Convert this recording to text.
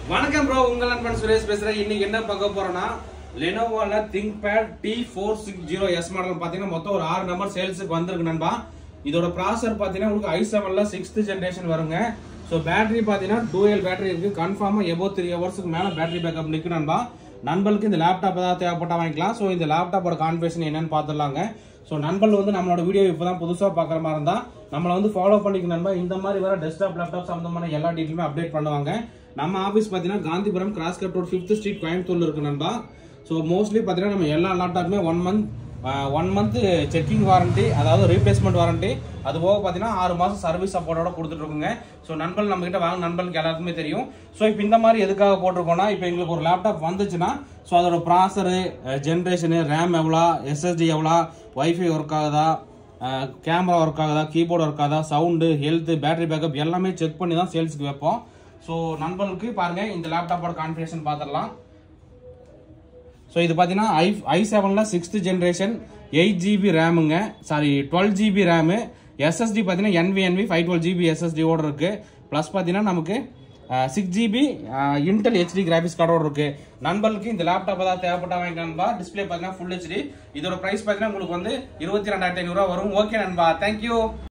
வணக்கம் ப்ரோ உங்கள் நண்பன் சுரேஷ் பேசுறேன் இன்னைக்கு என்ன பார்க்க போறோம்னா லெனோவோல ThinkPad T four six zero S model பார்த்தீங்கன்னா மொத்தம் ஒரு ஆறு நம்பர் சேல்ஸுக்கு வந்திருக்கு நண்பா இதோட ப்ராசர் பார்த்தீங்கன்னா உங்களுக்கு ஐ செவன்ல சிக்ஸ்த் ஜென்ரேஷன் வருங்க ஸோ பேட்டரி பார்த்தீங்கன்னா டூஎல் பேட்டரி இருக்கு கன்ஃபார்மாக எபோ த்ரீ ஹவர்ஸ்க்கு மேலே பேட்டரி பேக்கப் நிற்கு நண்பா நண்பர்களுக்கு இந்த லேப்டாப் ஏதாவது தேவைப்பட்டா வாங்கிக்கலாம் ஸோ இந்த லேப்டாப்போட கான்ஃபிகரேஷன் என்னன்னு பார்த்துடலாங்க ஸோ நண்பர்கள் வந்து நம்மளோட வீடியோ இப்போ தான் புதுசாக பார்க்குற மாதிரி இருந்தால் நம்மளை வந்து ஃபாலோ பண்ணிக்க நண்பா இந்த மாதிரி வர டெஸ்க்டாப் லேப்டாப் சம்மந்தமான எல்லா டீட்டெயிலுமே அப்டேட் பண்ணுவாங்க நம்ம ஆஃபீஸ் பார்த்தீங்கன்னா Gandhipuram cross cut road fifth street கோயம்புத்தூர்ல இருக்கு நண்பா ஸோ மோஸ்ட்லி பார்த்தீங்கன்னா நம்ம எல்லா லேப்டாப்புமே one month one month checking warranty அதாவது ரீப்ளேஸ்மெண்ட் வாரண்டி அது போக பார்த்தீங்கன்னா ஆறு மாதம் சர்வீஸ் சப்போர்ட்டோட கொடுத்துட்டு இருக்குங்க ஸோ நண்பர்கள் நம்ம கிட்ட வாங்க நண்பர்களுக்கு எல்லாருக்குமே தெரியும் ஸோ இப்போ இந்த மாதிரி எதுக்காக போட்டிருக்கோம்னா இப்போ எங்களுக்கு ஒரு லேப்டாப் வந்துச்சுன்னா ஸோ அதோட ப்ராசரு ஜென்ரேஷனு ரேம் எவ்வளோ எஸ்எஸ்டி எவ்வளோ வைஃபை ஒர்க் ஆகுதா கேமரா ஒர்க் ஆகுதா கீபோர்டு ஒர்க் ஆகுதா சவுண்டு ஹெல்த் பேட்டரி பேக்கப் எல்லாமே செக் பண்ணி தான் சேல்ஸ்க்கு வைப்போம் ஸோ நண்பர்களுக்கு பாருங்க இந்த லேப்டாப்போட கான்ஃபிகரேஷன் பார்த்துடலாம் ஸோ இது பார்த்தீங்கன்னா ஐ ஐ செவனில் சிக்ஸ்த் ஜென்ரேஷன் எயிட் ஜிபி ரேமுங்க sorry twelve GB RAM SSD பார்த்தீங்கன்னா என்விஎன்வி ஃபைவ் டுவெல் ஜிபி எஸ்எஸ்டியோட இருக்கு ப்ளஸ் பார்த்தீங்கன்னா நமக்கு six GB Intel HD graphics கார்டோட இருக்கு நண்பர்களுக்கு இந்த லேப்டாப் ஏதாவது தேவைப்பட்டா வாங்கிக்கலாம்பா டிஸ்பிளே பார்த்தீங்கன்னா ஃபுல் ஹெச்டி இதோட ப்ரைஸ் பார்த்தீங்கன்னா உங்களுக்கு வந்து இருபத்தி ரெண்டாயிரத்தி ஐநூறுரூவா வரும் ஓகே நண்பா தேங்க்யூ